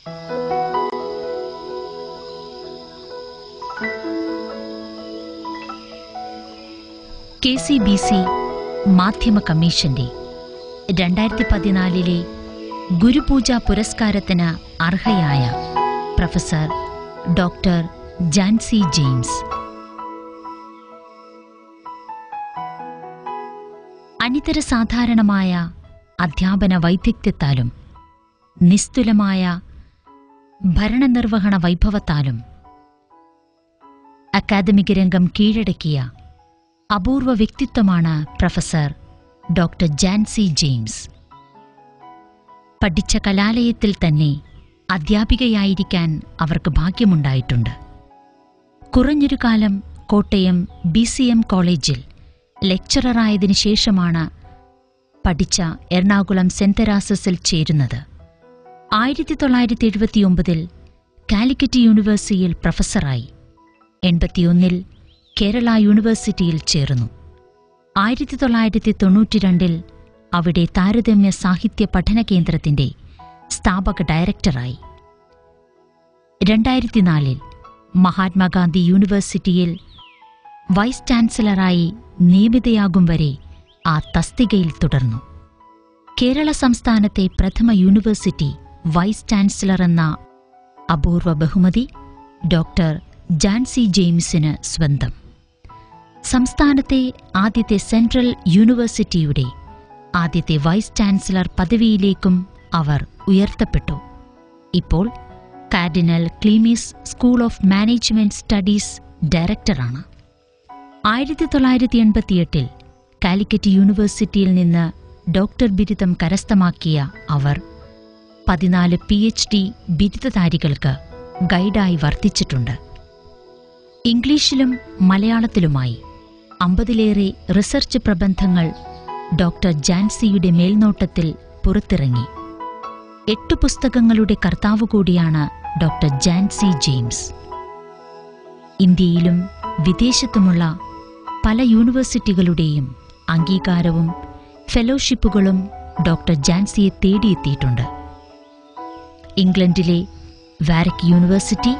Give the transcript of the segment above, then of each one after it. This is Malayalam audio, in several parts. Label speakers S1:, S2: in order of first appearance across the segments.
S1: കെ സി ബി സി മാധ്യമ കമ്മീഷന്റെ രണ്ടായിരത്തി പതിനാലിലെ ഗുരുപൂജ പുരസ്കാരത്തിന് അർഹയായ പ്രൊഫസർ ഡോക്ടർ ജാൻസി ജെയിംസ് അനിതര സാധാരണമായ അധ്യാപന വൈദഗ്ധ്യത്താലും നിസ്തുലമായ ഭരണനിർവഹണ വൈഭവത്താലും അക്കാദമിക രംഗം കീഴടക്കിയ അപൂർവ വ്യക്തിത്വമാണ് പ്രൊഫസർ ഡോക്ടർ ജാൻസി ജെയിംസ് പഠിച്ച കലാലയത്തിൽ തന്നെ അധ്യാപികയായിരിക്കാൻ അവർക്ക് ഭാഗ്യമുണ്ടായിട്ടുണ്ട് കുറഞ്ഞൊരു കാലം കോട്ടയം ബി സി എം കോളേജിൽ ലെക്ചററായതിനു ശേഷമാണ് പഠിച്ച എറണാകുളം സെന്റ് തെരാസസിൽ ചേരുന്നത് ആയിരത്തി തൊള്ളായിരത്തി എഴുപത്തിയൊമ്പതിൽ കാലിക്കറ്റ് യൂണിവേഴ്സിറ്റിയിൽ പ്രൊഫസറായി എൺപത്തിയൊന്നിൽ കേരള യൂണിവേഴ്സിറ്റിയിൽ ചേർന്നു ആയിരത്തി തൊള്ളായിരത്തി തൊണ്ണൂറ്റിരണ്ടിൽ അവിടെ താരതമ്യ സാഹിത്യ പഠന കേന്ദ്രത്തിന്റെ സ്ഥാപക ഡയറക്ടറായി രണ്ടായിരത്തിനാലിൽ മഹാത്മാഗാന്ധി യൂണിവേഴ്സിറ്റിയിൽ വൈസ് ചാൻസലറായി നിയമിതയാകും വരെ ആ തസ്തികയിൽ തുടർന്നു കേരള സംസ്ഥാനത്തെ പ്രഥമ യൂണിവേഴ്സിറ്റി വൈസ് ചാൻസലർ എന്ന അപൂർവ ബഹുമതി ഡോക്ടർ ജാൻസി ജെയിംസിന് സ്വന്തം സംസ്ഥാനത്തെ ആദ്യത്തെ സെൻട്രൽ യൂണിവേഴ്സിറ്റിയുടെ ആദ്യത്തെ വൈസ് ചാൻസലർ പദവിയിലേക്കും അവർ ഉയർത്തപ്പെട്ടു ഇപ്പോൾ Cardinal Cleemis school of management studies ഡയറക്ടറാണ് ആയിരത്തി തൊള്ളായിരത്തി എൺപത്തിയെട്ടിൽ കാലിക്കറ്റ് യൂണിവേഴ്സിറ്റിയിൽ നിന്ന് ഡോക്ടർ ബിരുദം കരസ്ഥമാക്കിയ അവർ പതിനാല് പി എച്ച് ഡി ബിരുദധാരികൾക്ക് ഗൈഡായി വർത്തിച്ചിട്ടുണ്ട് ഇംഗ്ലീഷിലും മലയാളത്തിലുമായി അമ്പതിലേറെ റിസർച്ച് പ്രബന്ധങ്ങൾ ഡോക്ടർ ജാൻസിയുടെ മേൽനോട്ടത്തിൽ പുറത്തിറങ്ങി എട്ട് പുസ്തകങ്ങളുടെ കർത്താവ് കൂടിയാണ് ഡോക്ടർ ജാൻസി ജെയിംസ് ഇന്ത്യയിലും വിദേശത്തുമുള്ള പല യൂണിവേഴ്സിറ്റികളുടെയും അംഗീകാരവും ഫെലോഷിപ്പുകളും ഡോക്ടർ ജാൻസിയെ തേടിയെത്തിയിട്ടുണ്ട് ഇംഗ്ലണ്ടിലെ വാരക് യൂണിവേഴ്സിറ്റി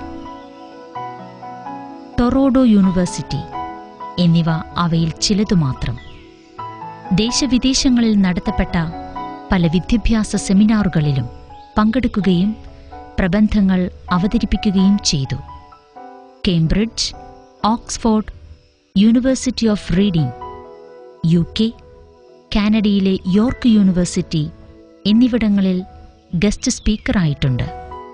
S1: ടൊറോഡോ യൂണിവേഴ്സിറ്റി എന്നിവ അവയിൽ ചിലതു മാത്രം ദേശവിദേശങ്ങളിൽ നടത്തപ്പെട്ട പല വിദ്യാഭ്യാസ സെമിനാറുകളിലും പങ്കെടുക്കുകയും പ്രബന്ധങ്ങൾ അവതരിപ്പിക്കുകയും ചെയ്തു Cambridge Oxford university of Reading U K കാനഡയിലെ യോർക്ക് യൂണിവേഴ്സിറ്റി എന്നിവിടങ്ങളിൽ ഗസ്റ്റ് സ്പീക്കറായിട്ടുണ്ട്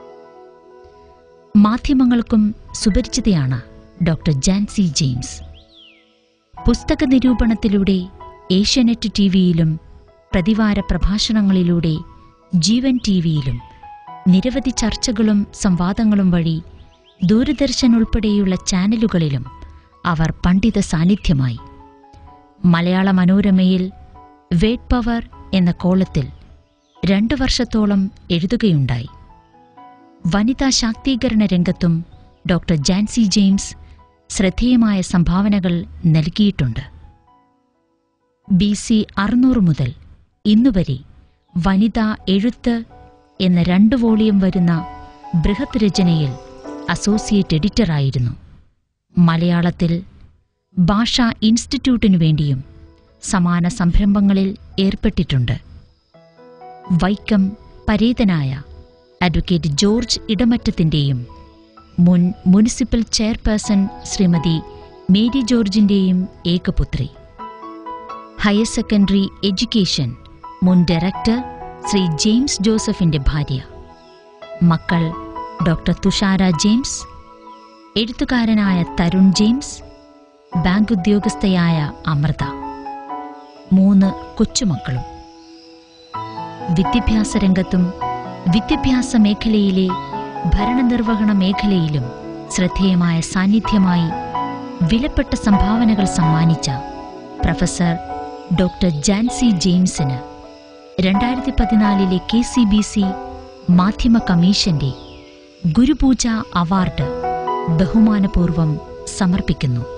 S1: മാധ്യമങ്ങൾക്കും സുപരിചിതയാണ് ഡോക്ടർ ജാൻസി ജെയിംസ് പുസ്തക നിരൂപണത്തിലൂടെ ഏഷ്യാനെറ്റ് ടി വിയിലും പ്രതിവാര പ്രഭാഷണങ്ങളിലൂടെ ജീവൻ ടി വിയിലും നിരവധി ചർച്ചകളും സംവാദങ്ങളും വഴി ദൂരദർശൻ ഉൾപ്പെടെയുള്ള ചാനലുകളിലും അവർ പണ്ഡിത സാന്നിധ്യമായി മലയാള മനോരമയിൽ വേഡ് പവർ എന്ന കോളത്തിൽ രണ്ടു വർഷത്തോളം എഴുതുകയുണ്ടായി വനിതാ ശാക്തീകരണ രംഗത്തും ഡോക്ടർ ജാൻസി ജെയിംസ് ശ്രദ്ധേയമായ സംഭാവനകൾ നൽകിയിട്ടുണ്ട് ബി സി അറുന്നൂറ് മുതൽ ഇന്നുവരെ വനിതാ എഴുത്ത് എന്ന രണ്ട് വോളിയം വരുന്ന ബൃഹത് രചനയിൽ അസോസിയേറ്റ് എഡിറ്ററായിരുന്നു മലയാളത്തിൽ ഭാഷാ ഇൻസ്റ്റിറ്റ്യൂട്ടിനു വേണ്ടിയും സമാന സംരംഭങ്ങളിൽ ഏർപ്പെട്ടിട്ടുണ്ട് വൈക്കം പരേതനായ അഡ്വക്കേറ്റ് ജോർജ് ഇടമറ്റത്തിന്റെയും മുൻ മുനിസിപ്പൽ ചെയർപേഴ്സൺ ശ്രീമതി മേരി ജോർജിന്റെയും ഏകപുത്രി ഹയർ സെക്കൻഡറി എഡ്യൂക്കേഷൻ മുൻ ഡയറക്ടർ ശ്രീ ജെയിംസ് ജോസഫിന്റെ ഭാര്യ മക്കൾ ഡോക്ടർ തുഷാര ജെയിംസ് എഴുത്തുകാരനായ തരുൺ ജെയിംസ് ബാങ്ക് ഉദ്യോഗസ്ഥയായ അമൃത മൂന്ന് കൊച്ചുമക്കളും വിദ്യാഭ്യാസ രംഗത്തും വിദ്യാഭ്യാസ മേഖലയിലെ ഭരണനിർവഹണ മേഖലയിലും ശ്രദ്ധേയമായ സാന്നിധ്യമായി വിലപ്പെട്ട സംഭാവനകൾ സമ്മാനിച്ച പ്രൊഫസർ ഡോക്ടർ ജാൻസി ജെയിംസിന് രണ്ടായിരത്തി പതിനാലിലെ കെ സി ബി സി മാധ്യമ കമ്മീഷന്റെ ഗുരുപൂജ അവാർഡ് ബഹുമാനപൂർവം സമർപ്പിക്കുന്നു